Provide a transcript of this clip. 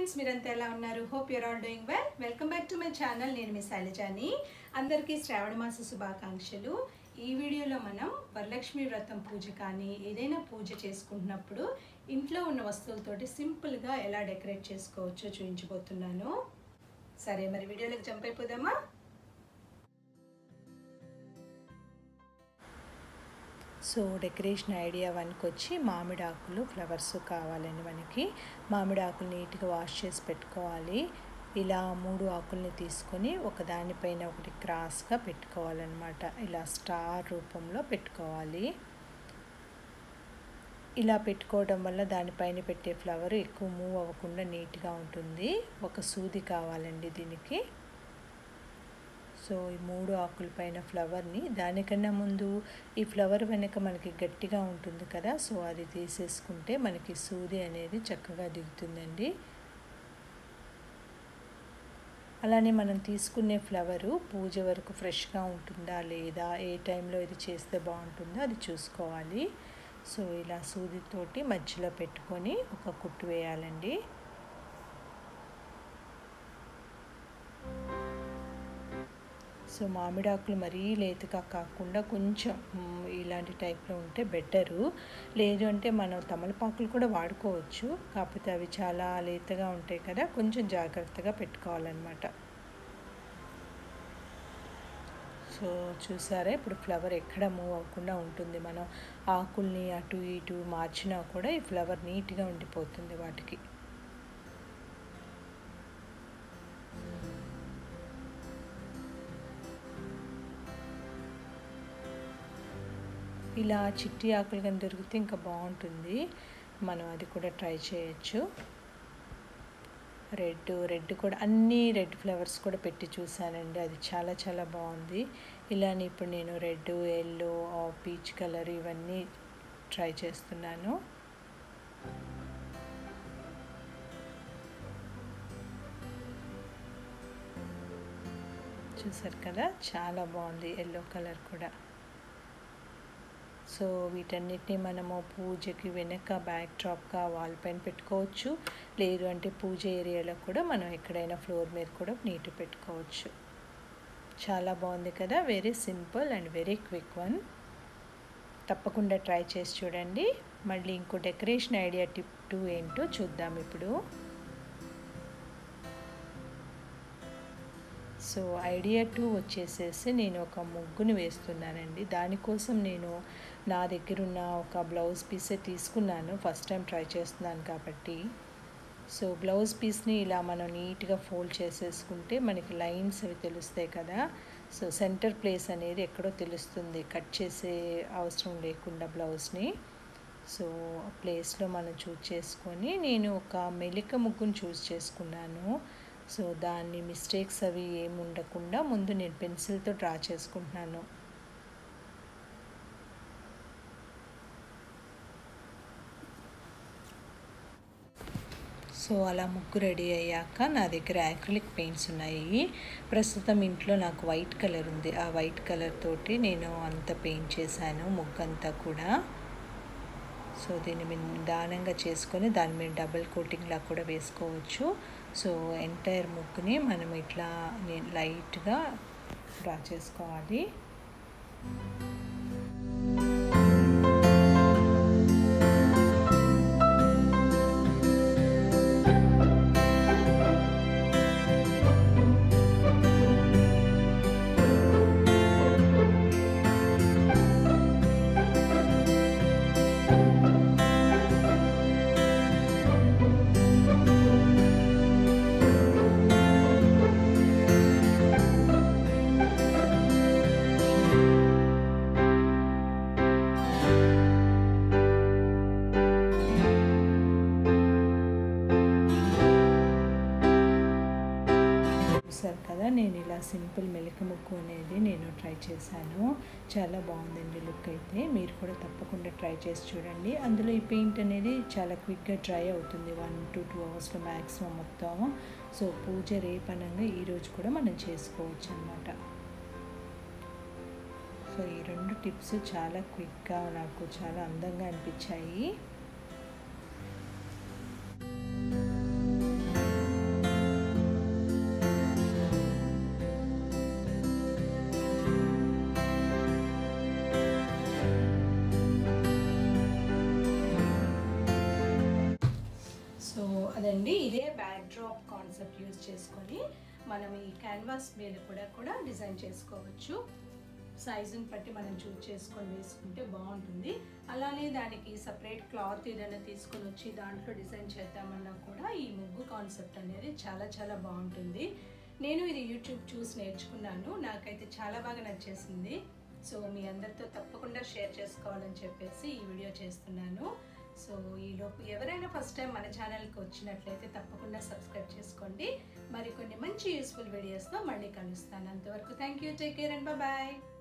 friends మీరంతా ఎలా ఉన్నారు hope you're all doing well welcome back to my channel నేను మీ శైలజాని అందరికీ శ్రావణ మాస శుభాకాంక్షలు ఈ వీడియోలో మనం వరలక్ష్మి వ్రతం పూజ కానీ ఏదైనా పూజ చేసుకుంటున్నప్పుడు ఇంట్లో ఉన్న వస్తువులతోటి సింపుల్గా ఎలా డెకరేట్ చేసుకోవచ్చో చూపించబోతున్నాను సరే మరి వీడియోలోకి జంప్ అయిపోదామా సో డెకరేషన్ ఐడియా వన్కి వచ్చి మామిడి ఆకులు ఫ్లవర్స్ కావాలండి మనకి మామిడి ఆకులు నీట్గా వాష్ చేసి పెట్టుకోవాలి ఇలా మూడు ఆకుల్ని తీసుకొని ఒకదానిపైన ఒకటి క్రాస్గా పెట్టుకోవాలన్నమాట ఇలా స్టార్ రూపంలో పెట్టుకోవాలి ఇలా పెట్టుకోవడం వల్ల దానిపైన పెట్టే ఫ్లవర్ ఎక్కువ మూవ్ అవ్వకుండా నీట్గా ఉంటుంది ఒక సూది కావాలండి దీనికి సో ఈ మూడు ఆకుల పైన ఫ్లవర్ని దానికన్నా ముందు ఈ ఫ్లవర్ వెనక మనకి గట్టిగా ఉంటుంది కదా సో అది తీసేసుకుంటే మనకి సూది అనేది చక్కగా దిగుతుందండి అలానే మనం తీసుకునే ఫ్లవరు పూజ వరకు ఫ్రెష్గా ఉంటుందా లేదా ఏ టైంలో ఇది చేస్తే బాగుంటుందో అది చూసుకోవాలి సో ఇలా సూదితోటి మధ్యలో పెట్టుకొని ఒక కుట్టు వేయాలండి సో మామిడాకులు మరీ లేతగా కాకుండా కొంచెం ఇలాంటి టైప్లో ఉంటే బెటరు లేదు అంటే మనం తమలపాకులు కూడా వాడుకోవచ్చు కాకపోతే అవి చాలా లేతగా ఉంటాయి కదా కొంచెం జాగ్రత్తగా పెట్టుకోవాలన్నమాట సో చూసారా ఇప్పుడు ఫ్లవర్ ఎక్కడ మూవ్ అవ్వకుండా ఉంటుంది మనం ఆకుల్ని అటు ఇటు మార్చినా కూడా ఈ ఫ్లవర్ నీట్గా ఉండిపోతుంది వాటికి ఇలా చిట్టి ఆకులు కానీ దొరికితే ఇంకా బాగుంటుంది మనం అది కూడా ట్రై చేయొచ్చు రెడ్ రెడ్ కూడా అన్ని రెడ్ ఫ్లవర్స్ కూడా పెట్టి చూసానండి అది చాలా చాలా బాగుంది ఇలానే ఇప్పుడు నేను రెడ్ ఎల్లో పీచ్ కలర్ ఇవన్నీ ట్రై చేస్తున్నాను చూసారు కదా చాలా బాగుంది ఎల్లో కలర్ కూడా సో వీటన్నిటిని మనము పూజకి వెనక బ్యాక్ డ్రాప్గా వాల్ పైన పెట్టుకోవచ్చు లేదు అంటే పూజ ఏరియాలో కూడా మనం ఎక్కడైనా ఫ్లోర్ మీద కూడా నీట్ పెట్టుకోవచ్చు చాలా బాగుంది కదా very simple and very quick one తప్పకుండా ట్రై చేసి చూడండి మళ్ళీ ఇంకో డెకరేషన్ ఐడియా టిప్ టూ ఏంటో చూద్దాం ఇప్పుడు సో ఐడియా టూ వచ్చేసేసి నేను ఒక ముగ్గుని వేస్తున్నానండి దానికోసం నేను నా దగ్గర ఉన్న ఒక బ్లౌజ్ పీసే తీసుకున్నాను ఫస్ట్ టైం ట్రై చేస్తున్నాను కాబట్టి సో బ్లౌజ్ పీస్ని ఇలా మనం నీట్గా ఫోల్డ్ చేసేసుకుంటే మనకి లైన్స్ అవి తెలుస్తాయి కదా సో సెంటర్ ప్లేస్ అనేది ఎక్కడో తెలుస్తుంది కట్ చేసే అవసరం లేకుండా బ్లౌజ్ని సో ప్లేస్లో మనం చూస్ చేసుకొని నేను ఒక మెలిక ముగ్గును చూస్ చేసుకున్నాను సో దాన్ని మిస్టేక్స్ అవి ఏమి ఉండకుండా ముందు నేను పెన్సిల్తో డ్రా చేసుకుంటున్నాను సో అలా ముగ్గు రెడీ అయ్యాక నా దగ్గర యాక్రిలిక్ పెయింట్స్ ఉన్నాయి ప్రస్తుతం ఇంట్లో నాకు వైట్ కలర్ ఉంది ఆ వైట్ కలర్ తోటి నేను అంత పెయింట్ చేశాను ముగ్గు అంతా కూడా సో దీన్ని నిదానంగా చేసుకొని దాని మీద డబుల్ కోటింగ్లా కూడా వేసుకోవచ్చు సో ఎంటైర్ ముగ్గుని మనం ఇట్లా లైట్గా డ్రా చేసుకోవాలి చూసారు కదా నేను ఇలా సింపుల్ మెలిక ముగ్గు అనేది నేను ట్రై చేశాను చాలా బాగుందండి లుక్ అయితే మీరు కూడా తప్పకుండా ట్రై చేసి చూడండి అందులో ఈ పెయింట్ అనేది చాలా క్విక్గా డ్రై అవుతుంది వన్ టు టూ అవర్స్లో మ్యాక్సిమం మొత్తం సో పూజ రేపనంగా ఈరోజు కూడా మనం చేసుకోవచ్చు అనమాట సో ఈ రెండు టిప్స్ చాలా క్విక్గా నాకు చాలా అందంగా అనిపించాయి అదండి ఇదే బ్యాక్ డ్రాప్ కాన్సెప్ట్ యూజ్ చేసుకొని మనం ఈ క్యాన్వాస్ మీద కూడా కూడా డిజైన్ చేసుకోవచ్చు సైజుని బట్టి మనం చూస్ చేసుకొని వేసుకుంటే బాగుంటుంది అలానే దానికి సపరేట్ క్లాత్ ఏదైనా తీసుకొని వచ్చి దాంట్లో డిజైన్ చేద్దామన్నా కూడా ఈ ముగ్గు కాన్సెప్ట్ అనేది చాలా చాలా బాగుంటుంది నేను ఇది యూట్యూబ్ చూసి నేర్చుకున్నాను నాకైతే చాలా బాగా నచ్చేసింది సో మీ అందరితో తప్పకుండా షేర్ చేసుకోవాలని చెప్పేసి ఈ వీడియో చేస్తున్నాను సో ఈలోపు ఎవరైనా ఫస్ట్ టైం మన ఛానల్కి వచ్చినట్లయితే తప్పకుండా సబ్స్క్రైబ్ చేసుకోండి మరికొన్ని మంచి యూస్ఫుల్ వీడియోస్తో మళ్ళీ కలుస్తాను అంతవరకు thank you take care and bye